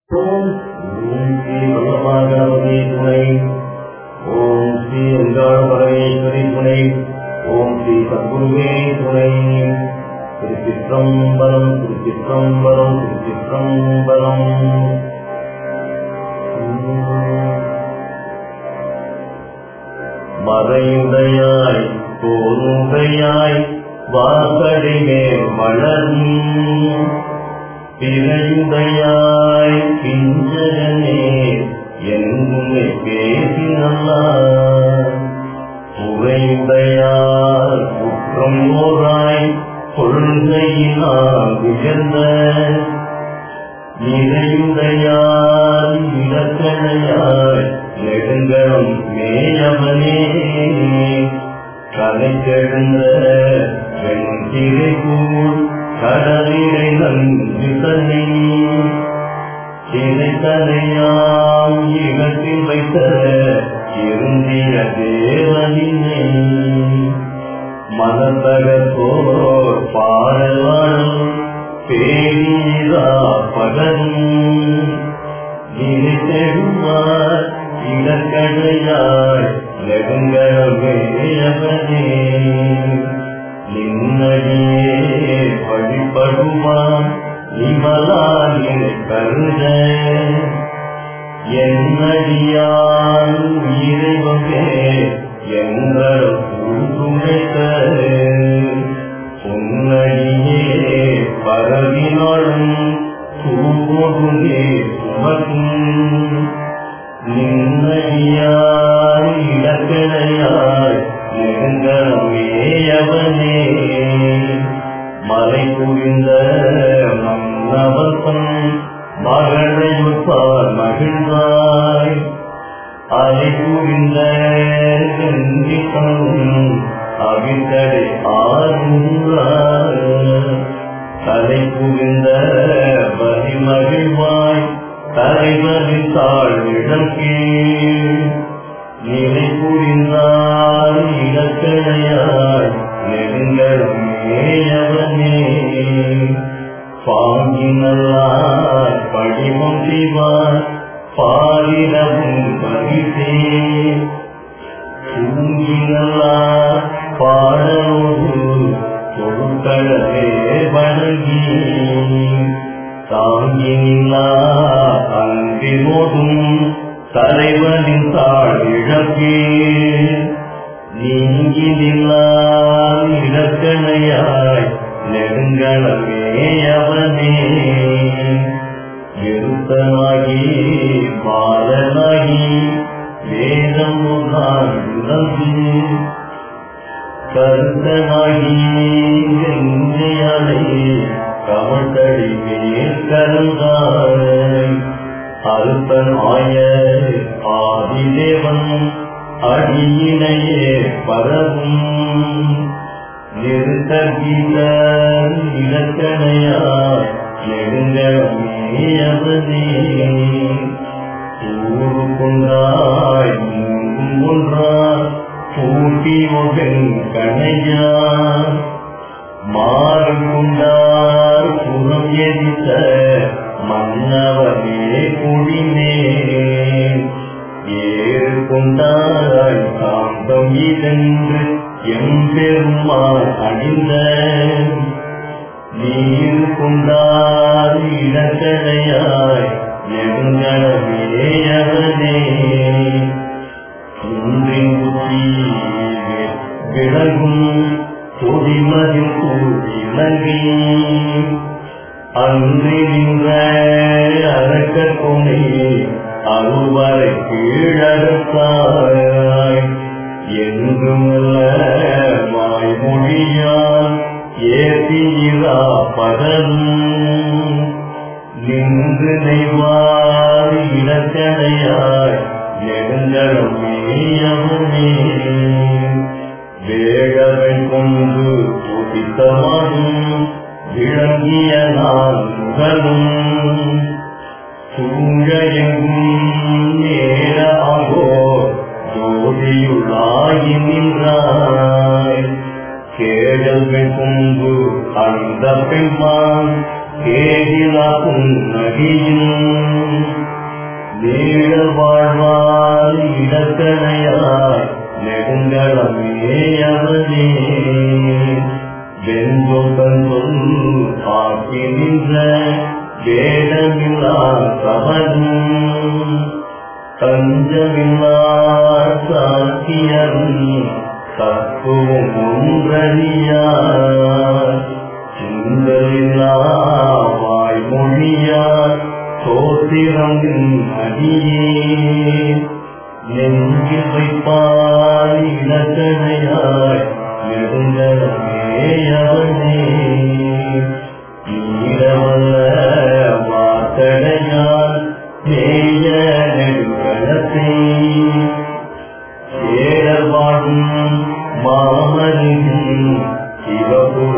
ஓம் ஓம் ஸ்ரீ பகவாகணபதி துணை ஓம் ஸ்ரீ அங்காள பரமேஸ்வரி துணை ஓம் ஸ்ரீ சத்குருவே துணை திருச்சிற்றம்பலம் திருச்சிற்றம்பலம் திருச்சிற்றம்பலம் மறையுடையாய் தோருடையாய் வாசடிமேல் வளரும் பிறையுடையாய் பிஞ்சரனே என்னை பேசினார் உரையுடையார் குற்றம் ஓராய் கொள்கையினால் உயர்ந்த நிறையுடையார் இலக்கணையாய் நெடுங்களும் மேயவனே கலைக்கெழுந்த வெண்திரைகூர் கடலிடை நன்றி தன்னை சிறைத்தனையாம் இடத்தில் வைத்த இருந்திய தேவனினை மனத்தகத்தோர் பாடலாடும் பேரீரா பகரும் நினைத்தெழுவார் இடக்கடையாய் நெடுங்கமே நின்னடியே வழிபடுவான் இவளால் கருத என்னடியான் இறைவமே எங்கள் உழைத்த உன்னடியே பரவினாலும் தூவோடுமே சுமக்கும் நின்னடியார் இடக்கிடையாய் நெடுங்கமேயவனே மலை புரிந்த மன்னவசம் மகளையுற்பார் மகிழ்ந்தாய் அலை புரிந்த கண்டிப்பம் அவித்தடை ஆறுகிறார் தலை புரிந்த மதிமகிழ்வாய் தலைவரின் தாழ் இழக்கீழ் நிலை புரிந்தார் இடக்கிழையாய் நெடுங்கமே பாங்கினல்லார் படிமம் செய்வார் பாலிடமும் பரிசே தூங்கினல்லார் பாடலோடு தொழுக்கடலே வணங்கி தாங்கினா அன்பினோடும் தலைவனின் தாழ் இழப்பே நீங்கினில்லா இடக்கணையாய் நெடுங்களமே அவனே விருத்தனாகி பாலனாகி வேதம் நான் உணர்ந்து கருத்தனாகி நெஞ்சையாலை கமட்டடி மேல் கருந்தாய் அல்பனாய ஆதிதேவன் அடியினையே பரவும் நிறுத்தகீத இலக்கணையாய் நெடுங்கமேயவனே ஊரு கொண்டாய் மூங்கும் ஒன்றார் பூட்டி ஒகன் கணையா மாறு கொண்டார் புறம் எரித்த மன்னவனே குடிமே ஏறு கொண்டாய் காந்தம் இதென்று எம்பெருமான் அணிந்த நீர் கொண்டார் இடக்கடையாய் நெடுங்கடமேயவனே குன்றின் புத்தி விலகும் தொடிமதில் கூடிலங்கி அன்று நின்ற அரக்க துணை அருவரை கீழடத்தாய் என்றுமல்ல வாய்மொழியால் ஏசியிரா பதனும் நின்று நெய்வார் இடத்தடையாய் நெடுங்கடமேயவனே வேடவன் கொண்டு புதித்தமானும் விளங்கிய நான் முகலும் சூழெங்கும் நேர ஆகோ ஜோதியுள்ளாகி நின்றாய் கேடல் கொண்டு அந்த பெண்மான் கேடிலாக்கும் நகியும் தஞ்சமில்லார் சாக்கியன் தத்துவம் ஒன்றறியார் சிந்தலில்லா வாய்மொழியார் சோத்திரம் அடியே நெஞ்சில் வைப்பாய் இலக்கணையாய் நெடுங்கமேயவனே நீரவல்ல வார்த்தடையால் நேய நெடுங்கலத்தை சேரர் வாழும் மாமனின் சிவபுர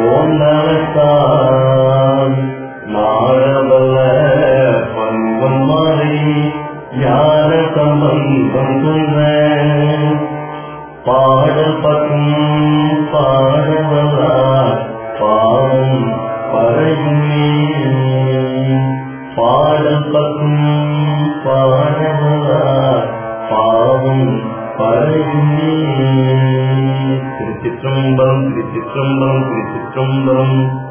போன்றவத்தான் நாரவல்ல பங்கம் மாறி ஞான சம்பந்தம் சொல்ற பாடல் பக்கும் பாடவல்லார் பாவம் பறையுமே பாடல் பக்கும் பாடவல்லார் பாவம் பறையுமே திருச்சிற்றம்பலம் திருச்சிற்றம்பலம் திருச்சிற்றம்பலம்